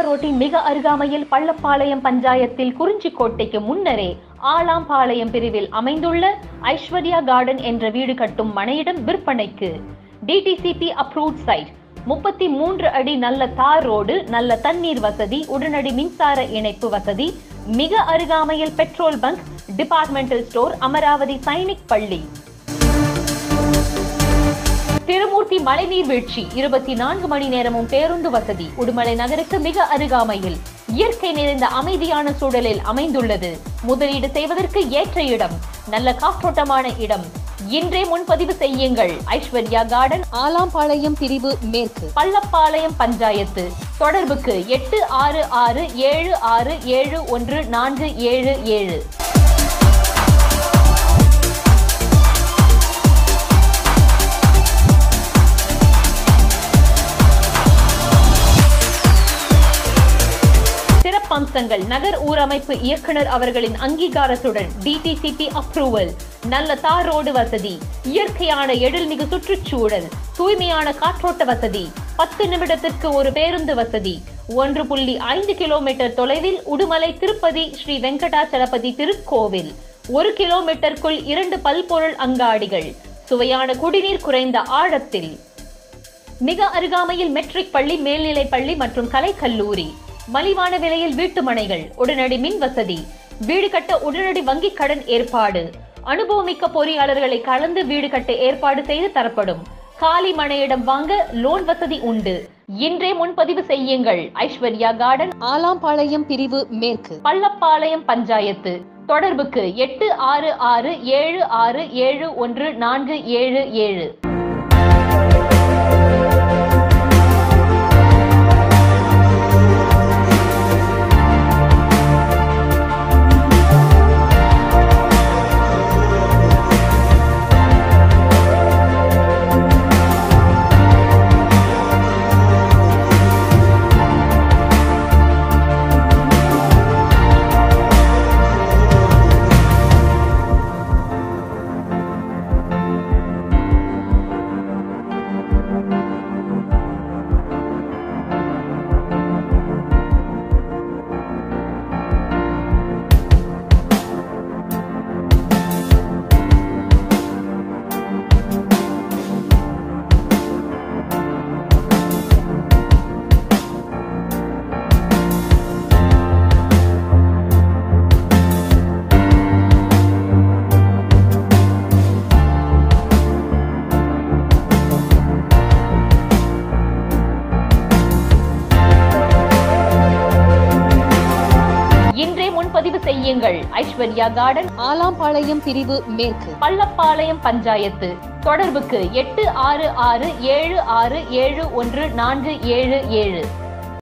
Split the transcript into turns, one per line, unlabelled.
ரோட்டின் மிக அருகாமையில் பள்ளப்பாளையம் பஞ்சாயத்தில் குறிஞ்சிக்கோட்டைக்கு முன்னரே ஆலாம்பாளையம் பிரிவில் அமைந்துள்ள ஐஸ்வர்யா கார்டன் என்ற வீடு கட்டும் மனையிடம் விற்பனைக்கு டிடிசிபி அப்ரூவ்ட் சைட் முப்பத்தி மூன்று அடி நல்ல தார் ரோடு நல்ல தண்ணீர் வசதி உடனடி மின்சார இணைப்பு வசதி மிக அருகாமையில் petrol bunk departmental store Amaravathi Sainik பள்ளி திருமூர்த்தி மழைநீர் வீழ்ச்சி இருபத்தி நான்கு மணி நேரமும் பேருந்து வசதி உடுமலை நகருக்கு மிக அருகாமையில் இயற்கை நிறைந்த அமைதியான சூழலில் அமைந்துள்ளது முதலீடு செய்வதற்கு ஏற்ற இடம் நல்ல காற்றோட்டமான இடம் இன்றே முன்பதிவு செய்யுங்கள் ஐஸ்வர்யா கார்டன்
ஆலாம்பாளையம் பிரிவு மேற்கு
பள்ளப்பாளையம் பஞ்சாயத்து தொடர்புக்கு எட்டு ஆறு ஆறு ஏழு ஆறு ஏழு ஒன்று நான்கு ஏழு ஏழு சிறப்பம்சங்கள் நகர் ஊரமைப்பு இயக்குனர் அவர்களின் அங்கீகாரத்துடன் டிடிசிபி அப்ரூவல் நல்ல தார் ரோடு வசதி இயற்கையான எழில்மிகு சுற்றுச்சூழல் தூய்மையான காற்றோட்ட வசதி பத்து நிமிடத்திற்கு ஒரு பேருந்து வசதி ஒன்று புள்ளி ஐந்து கிலோமீட்டர் தொலைவில் உடுமலை திருப்பதி ஸ்ரீ வெங்கடாச்சலபதி திருக்கோவில் ஒரு கிலோமீட்டருக்குள் இரண்டு பல்பொருள் அங்காடிகள் சுவையான குடிநீர் குறைந்த ஆழத்தில் மிக அருகாமையில் மெட்ரிக் பள்ளி மேல்நிலைப் பள்ளி மற்றும் கலைக்கல்லூரி மலிவான விலையில் வீட்டு மனைகள் உடனடி மின் வசதி வீடு கட்ட உடனடி வங்கி கடன் ஏற்பாடு அனுபவமிக்க பொறியாளர்களை கலந்து வீடு கட்ட ஏற்பாடு செய்து தரப்படும் காலி மனையிடம் வாங்க லோன் வசதி உண்டு இன்றே முன்பதிவு செய்யுங்கள் ஐஸ்வர்யா கார்டன்
ஆலாம்பாளையம் பிரிவு மேற்கு
பள்ளப்பாளையம் பஞ்சாயத்து தொடர்புக்கு எட்டு ஆறு ஆறு ஏழு ஆறு ஏழு ஒன்று நான்கு ஏழு ஏழு இன்றே முன்பதிவு செய்யுங்கள் ஐஸ்வர்யா கார்டன்
ஆலாம்பாளையம் பிரிவு மேற்கு
பள்ளப்பாளையம் பஞ்சாயத்து தொடர்புக்கு எட்டு ஆறு ஆறு ஏழு ஆறு ஏழு ஒன்று நான்கு ஏழு ஏழு